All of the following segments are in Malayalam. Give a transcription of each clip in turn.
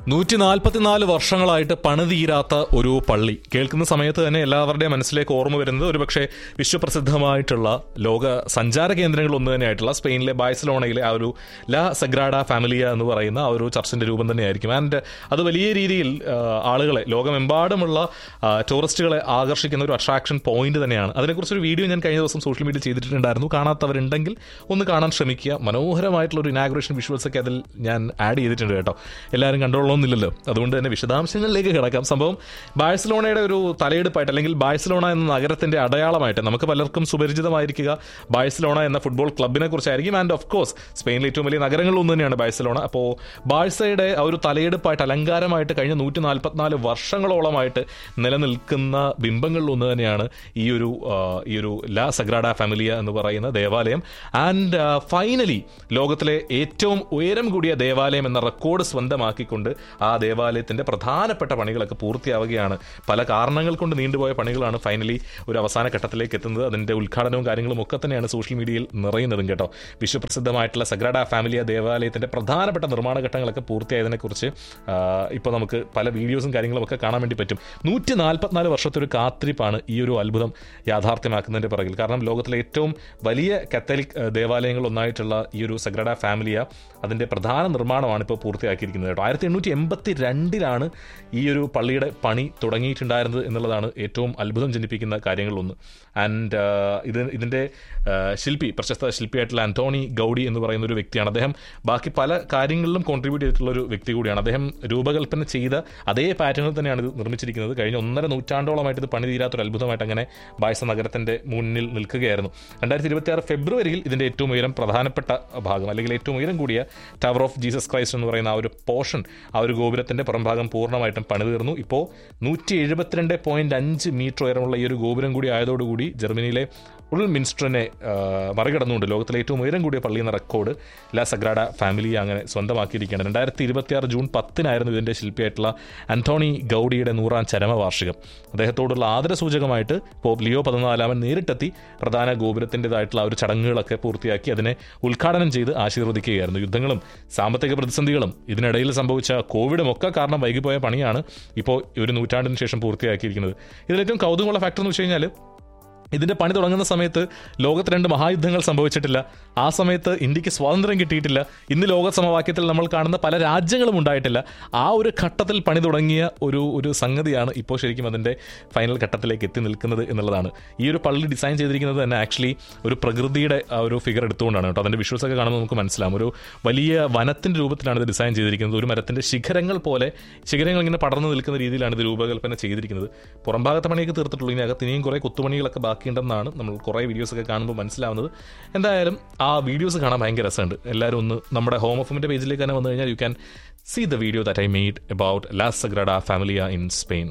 നൂറ്റി നാൽപ്പത്തിനാല് വർഷങ്ങളായിട്ട് പണിതീരാത്ത ഒരു പള്ളി കേൾക്കുന്ന സമയത്ത് തന്നെ എല്ലാവരുടെയും മനസ്സിലേക്ക് ഓർമ്മ വരുന്നത് ഒരുപക്ഷെ വിശ്വപ്രസിദ്ധമായിട്ടുള്ള ലോക സഞ്ചാര കേന്ദ്രങ്ങൾ ഒന്ന് തന്നെയായിട്ടുള്ള സ്പെയിനിലെ ബാഴ്സലോണയിലെ ആ ഒരു ലാ സഗ്രാഡ ഫാമിലിയ എന്ന് പറയുന്ന ആ ഒരു ചർച്ചിന്റെ രൂപം തന്നെയായിരിക്കും ആൻഡ് അത് വലിയ രീതിയിൽ ആ, ആളുകളെ ലോകമെമ്പാടുമുള്ള ആ, ടൂറിസ്റ്റുകളെ ആകർഷിക്കുന്ന ഒരു അട്രാക്ഷൻ പോയിന്റ് തന്നെയാണ് അതിനെക്കുറിച്ചൊരു വീഡിയോ ഞാൻ കഴിഞ്ഞ ദിവസം സോഷ്യൽ മീഡിയ ചെയ്തിട്ടുണ്ടായിരുന്നു കാണാത്തവരുണ്ടെങ്കിൽ ഒന്ന് കാണാൻ ശ്രമിക്കുക മനോഹരമായിട്ടുള്ള ഒരു ഇനാഗ്രേഷൻ വിഷ്വൽസ് ഒക്കെ അതിൽ ഞാൻ ആഡ് ചെയ്തിട്ടുണ്ട് കേട്ടോ എല്ലാവരും കണ്ടോളണമെന്നില്ലല്ലോ അതുകൊണ്ട് തന്നെ വിശദാംശങ്ങളിലേക്ക് കിടക്കാം സംഭവം ബാഴ്സലോണയുടെ ഒരു തലയെടുപ്പായിട്ട് അല്ലെങ്കിൽ ബാഴ്സലോണ എന്ന നഗരത്തിന്റെ അടയാളമായിട്ട് നമുക്ക് പലർക്കും സുപരിചിതമായിരിക്കുക ബാഴ്സലോണ എന്ന ഫുട്ബോൾ ക്ലബിനെ കുറിച്ചായിരിക്കും ആൻഡ് ഓഫ് കോഴ്സ് സ്പെയിനിലെ ഏറ്റവും വലിയ നഗരങ്ങളിലൊന്നു തന്നെയാണ് ബാഴ്സലോണ അപ്പോൾ ബാഴ്സയുടെ ആ ഒരു തലയെടുപ്പായിട്ട് അലങ്കാരമായിട്ട് കഴിഞ്ഞ നൂറ്റി നാൽപ്പത്തിനാല് വർഷങ്ങളോളമായിട്ട് നിലനിൽക്കുന്ന ബിംബങ്ങളിലൊന്ന് തന്നെയാണ് ഈ ഒരു ആ, ഈ ഒരു ലാ സഗ്രാഡ ഫാമിലിയ എന്ന് പറയുന്ന ദേവാലയം ആൻഡ് ഫൈനലി ലോകത്തിലെ ഏറ്റവും ഉയരം കൂടിയ ദേവാലയം എന്ന റെക്കോർഡ് സ്വന്തമാക്കിക്കൊണ്ട് ആ ദേവാലയത്തിന്റെ പ്രധാനപ്പെട്ട പണികളൊക്കെ പൂർത്തിയാവുകയാണ് പല കാരണങ്ങൾ കൊണ്ട് നീണ്ടുപോയ പണികളാണ് ഫൈനലി ഒരു അവസാന ഘട്ടത്തിലേക്ക് എത്തുന്നത് അതിന്റെ ഉദ്ഘാടനവും കാര്യങ്ങളും ഒക്കെ തന്നെയാണ് സോഷ്യൽ മീഡിയയിൽ നിറയുന്നതും കേട്ടോ വിശ്വപ്രസിദ്ധമായിട്ടുള്ള സഗ്രാഡ ഫാമിലിയ ദേവാലയത്തിന്റെ പ്രധാനപ്പെട്ട നിർമ്മാണ ഘട്ടങ്ങളൊക്കെ പൂർത്തിയായതിനെ കുറിച്ച് ഇപ്പോൾ നമുക്ക് പല വീഡിയോസും കാര്യങ്ങളും ഒക്കെ കാണാൻ വേണ്ടി പറ്റും നൂറ്റി നാൽപ്പത്തിനാല് വർഷത്തെ ഒരു കാത്തിരിപ്പാണ് ഈ ഒരു അത്ഭുതം യാഥാർത്ഥ്യമാക്കുന്നതിന്റെ പിറകിൽ കാരണം ലോകത്തിലെ ഏറ്റവും വലിയ കത്തോലിക് ഏഹ്, ദേവാലയങ്ങൾ ഒന്നായിട്ടുള്ള ഈ ഒരു സഗ്രഡ ഫാമിലിയ അതിന്റെ പ്രധാന നിർമ്മാണമാണ് ഇപ്പോൾ പൂർത്തിയാക്കിയിരിക്കുന്നത് കേട്ടോ ആയിരത്തി എണ്ണൂറ്റി എൺപത്തി രണ്ടിലാണ് ഈ ഒരു പള്ളിയുടെ പണി തുടങ്ങിയിട്ടുണ്ടായിരുന്നത് എന്നുള്ളതാണ് ഏറ്റവും അത്ഭുതം ജനിപ്പിക്കുന്ന കാര്യങ്ങളിലൊന്ന് ആൻഡ് ഇത് ഇതിന്റെ ഏഹ്, ശില്പി പ്രശസ്ത ശില്പിയായിട്ടുള്ള ആന്റോണി ഗൗഡി എന്ന് പറയുന്ന ഒരു വ്യക്തിയാണ് അദ്ദേഹം ബാക്കി പല കാര്യങ്ങളിലും കോൺട്രിബ്യൂട്ട് ചെയ്തിട്ടുള്ള ഒരു വ്യക്തി കൂടിയാണ് അദ്ദേഹം രൂപകൽപ്പന ചെയ്ത അതേ പാറ്റേണിൽ തന്നെയാണ് ഇത് നിർമ്മിച്ചിരിക്കുന്നത് കഴിഞ്ഞ ഒന്നര നൂറ്റാണ്ടോളമായിട്ട് ഇത് പണി തീരാത്തൊരു അത്ഭുതമായിട്ട് അങ്ങനെ ബായ്സ നഗരത്തിന്റെ മുന്നിൽ നിൽക്കുകയായിരുന്നു രണ്ടായിരത്തി ഇരുപത്തി ആറ് ഫെബ്രുവരിയിൽ ഇതിന്റെ ഏറ്റവും ഉയരം പ്രധാനപ്പെട്ട ഭാഗം അല്ലെങ്കിൽ ഏറ്റവും ഉയരം കൂടിയ ടവർ ഓഫ് ജീസസ് ക്രൈസ്റ്റ് എന്ന് പറയുന്ന ആ ഒരു പോർഷൻ ആ ഒരു ഗോപുരത്തിന്റെ പുറംഭാഗം പൂർണ്ണമായിട്ടും പണി തീർന്നു ഇപ്പോൾ നൂറ്റി എഴുപത്തിരണ്ട് പോയിന്റ് അഞ്ച് മീറ്റർ ഉയരമുള്ള ഈ ഒരു ഗോപുരം കൂടി ആയതോടുകൂടി ജർമ്മനിയിലെ ഉൾ മിൻസ്റ്ററിനെ ആ, മറികടന്നുകൊണ്ട് ലോകത്തിലെ ഏറ്റവും ഉയരം കൂടിയ പള്ളി എന്ന റെക്കോർഡ് ലാ സഗ്രാഡ ഫാമിലി അങ്ങനെ സ്വന്തമാക്കിയിരിക്കുകയാണ് രണ്ടായിരത്തി ഇരുപത്തിയാറ് ജൂൺ പത്തിനായിരുന്നു ഇതിന്റെ ശില്പിയായിട്ടുള്ള അന്റോണി ഗൗഡിയുടെ നൂറാം ചരമവാർഷികം അദ്ദേഹത്തോടുള്ള ആദരസൂചകമായിട്ട് പോപ്പ് ലിയോ പതിനാലാമൻ നേരിട്ടെത്തി പ്രധാന ഗോപുരത്തിൻ്റെതായിട്ടുള്ള ആ ഒരു ചടങ്ങുകളൊക്കെ പൂർത്തിയാക്കി അതിനെ ഉദ്ഘാടനം ചെയ്ത് ആശീർവദിക്കുകയായിരുന്നു യുദ്ധങ്ങളും സാമ്പത്തിക പ്രതിസന്ധികളും ഇതിനിടയിൽ സംഭവിച്ച കോവിഡും ഒക്കെ കാരണം വൈകിപ്പോയ പണിയാണ് ഇപ്പോൾ ഒരു നൂറ്റാണ്ടിന് ശേഷം പൂർത്തിയാക്കിയിരിക്കുന്നത് ഇതിലേറ്റവും കൗതുകമുള്ള ഫാക്ടർ എന്ന് വെച്ച് കഴിഞ്ഞാൽ ഇതിന്റെ പണി തുടങ്ങുന്ന സമയത്ത് ലോകത്ത് രണ്ട് മഹായുദ്ധങ്ങൾ സംഭവിച്ചിട്ടില്ല ആ സമയത്ത് ഇന്ത്യക്ക് സ്വാതന്ത്ര്യം കിട്ടിയിട്ടില്ല ഇന്ന് ലോക സമവാക്യത്തിൽ നമ്മൾ കാണുന്ന പല രാജ്യങ്ങളും ഉണ്ടായിട്ടില്ല ആ ഒരു ഘട്ടത്തിൽ പണി തുടങ്ങിയ ഒരു ഒരു സംഗതിയാണ് ഇപ്പോൾ ശരിക്കും അതിന്റെ ഫൈനൽ ഘട്ടത്തിലേക്ക് എത്തി നിൽക്കുന്നത് എന്നുള്ളതാണ് ഈ ഒരു പള്ളി ഡിസൈൻ ചെയ്തിരിക്കുന്നത് തന്നെ ആക്ച്വലി ഒരു പ്രകൃതിയുടെ ആ ഒരു ഫിഗർ എടുത്തുകൊണ്ടാണ് കേട്ടോ അതിന്റെ വിഷ്വൽസ് ഒക്കെ കാണുമ്പോൾ നമുക്ക് മനസ്സിലാവും ഒരു വലിയ വനത്തിന്റെ രൂപത്തിലാണ് ഇത് ഡിസൈൻ ചെയ്തിരിക്കുന്നത് ഒരു മരത്തിന്റെ ശിഖരങ്ങൾ പോലെ ശിഖരങ്ങൾ ഇങ്ങനെ പടർന്നു നിൽക്കുന്ന രീതിയിലാണ് ഇത് രൂപകൽപ്പന ചെയ്തിരിക്കുന്നത് പുറംഭാഗത്തെ പണിയൊക്കെ തീർത്തിട്ടുള്ളൂ ഇനി അകത്ത് ഇനിയും കുറേ കുത്തുപണികളൊക്കെ ബാക്കിയുണ്ടെന്നാണ് നമ്മൾ കുറേ വീഡിയോസ് ഒക്കെ കാണുമ്പോൾ മനസ്സിലാവുന്നത് എന്തായാലും ആ വീഡിയോസ് കാണാൻ ഭയങ്കര രസമുണ്ട് എല്ലാവരും ഒന്ന് നമ്മുടെ ഹോം ഓഫിന്റെ പേജിലേക്ക് തന്നെ വന്നു കഴിഞ്ഞാൽ you can see the video that I made about Las Sagrada Familia in Spain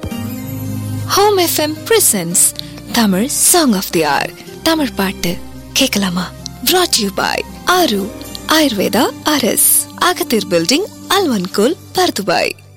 home FM presents Tamil song of the hour Tamil பாட்டு கேட்கலாமா brought யூ பாய் ஆரு ஆயுர்வேதா அரஸ் அகத்தீர் பில்டிங் அல்வன்கோல் பர்துபாய்